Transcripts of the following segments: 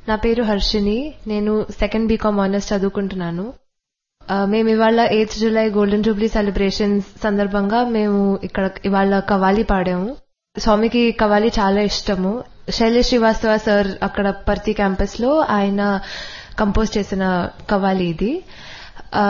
నా పేరు హర్షిని నేను సెకండ్ బీకామ్ ఆనర్స్ చదువుకుంటున్నాను ఆ, మేము ఇవాళ eighth July golden jubilee celebrations సందర్భంగా మేము ఇక్కడ ఇవాళ కవాలి పాడాము స్వామికి కవాలి చాలా ఇష్టము శైలి శ్రీవాస్తవ సార్ అక్కడ పర్తి క్యాంపస్ లో ఆయన కంపోజ్ చేసిన కవాలి ఇది ఆ,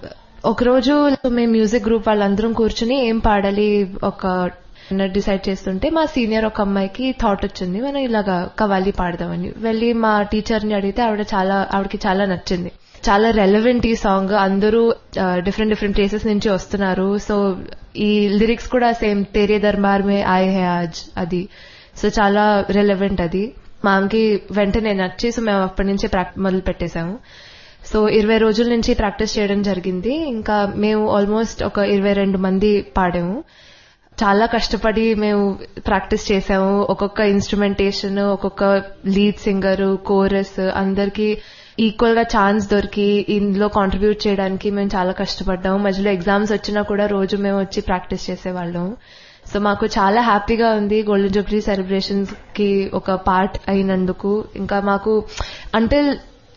ఒకరోజు మేము మ్యూజిక్ గ్రూప్ వాళ్ళందరం కూర్చుని ఏం పాడాలి ఒక డిసైడ్ చేస్తుంటే మా సీనియర్ ఒక అమ్మాయికి థాట్ వచ్చింది మనం ఇలాగా కవాలి పాడదామని వెళ్ళి మా టీచర్ని అడిగితే ఆవిడ చాలా ఆవిడకి చాలా నచ్చింది చాలా రెలవెంట్ ఈ సాంగ్ అందరూ డిఫరెంట్ డిఫరెంట్ ప్లేసెస్ నుంచి వస్తున్నారు సో ఈ లిరిక్స్ కూడా సేమ్ తేరే దర్బార్ మే ఆయే హే ఆజ్ అది సో చాలా రెలవెంట్ అది మాకి వెంటనే నచ్చి సో మేము అప్పటి నుంచి ప్రాక్టీస్ మొదలు పెట్టేశాము సో ఇరవై రోజుల నుంచి ప్రాక్టీస్ చేయడం జరిగింది ఇంకా మేము ఆల్మోస్ట్ ఒక ఇరవై రెండు మంది పాడాము చాలా కష్టపడి మేము ప్రాక్టీస్ చేసాము ఒక్కొక్క ఇన్స్ట్రుమెంటేషన్ ఒక్కొక్క లీడ్ సింగర్ కోరస్ అందరికి ఈక్వల్ గా ఛాన్స్ దొరికి ఇందులో కాంట్రిబ్యూట్ చేయడానికి మేము చాలా కష్టపడ్డాము మధ్యలో ఎగ్జామ్స్ వచ్చినా కూడా రోజు మేము వచ్చి ప్రాక్టీస్ చేసేవాళ్ళం సో మాకు చాలా హ్యాపీగా ఉంది గోల్డెన్ జూబ్లీ సెలబ్రేషన్స్ కి ఒక పార్ట్ అయినందుకు ఇంకా మాకు అంటిల్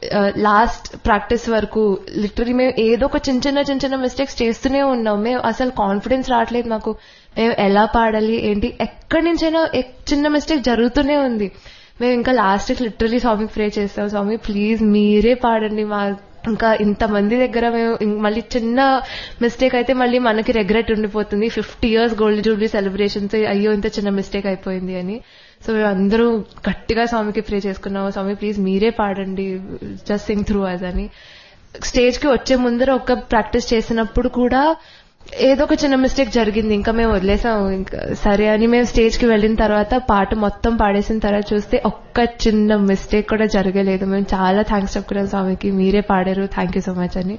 లాస్ట్ ప్రాక్టీస్ వరకు లిటరలీ మేము ఏదో ఒక చిన్న చిన్న చిన్న చిన్న మిస్టేక్స్ చేస్తూనే ఉన్నాం మేము అసలు కాన్ఫిడెన్స్ రావట్లేదు మాకు మేము ఎలా పాడాలి ఏంటి ఎక్కడి నుంచైనా ఎక్- చిన్న మిస్టేక్ జరుగుతూనే ఉంది మేము ఇంకా లాస్ట్ లిటరలీ స్వామికి ప్రే చేస్తాం స్వామి ప్లీజ్ మీరే పాడండి మా ఇంకా ఇంతమంది దగ్గర మేము ఇం- మళ్ళీ చిన్న మిస్టేక్ అయితే మళ్ళీ మనకి రెగ్రెట్ ఉండిపోతుంది fifty years gold jubilee celebrations అయ్యో ఇంత చిన్న మిస్టేక్ అయిపోయింది అని సో మేము అందరూ గట్టిగా స్వామికి ప్రే చేసుకున్నాము స్వామి ప్లీజ్ మీరే పాడండి జస్ట్ సింగ్ త్రూ అస్ అని స్టేజ్ కి వచ్చే ముందర ఒక ప్రాక్టీస్ చేసినప్పుడు కూడా ఏదో ఒక చిన్న మిస్టేక్ జరిగింది ఇంకా మేము వదిలేసాం ఇంకా సరే అని మేము స్టేజ్ కి వెళ్ళిన తర్వాత పాట మొత్తం పాడేసిన తర్వాత చూస్తే ఒక్క చిన్న మిస్టేక్ కూడా జరగలేదు మేము చాలా థ్యాంక్స్ చెప్పుకున్నాం స్వామికి మీరే పాడారు థ్యాంక్ యూ సో మచ్ అని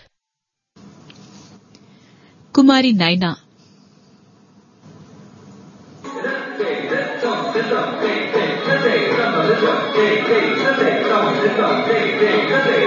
కుమారి నైనా Hey, hey, hey, hey, hey, hey, hey, hey, hey, hey, hey, hey, hey, hey, hey, hey, hey, hey, hey,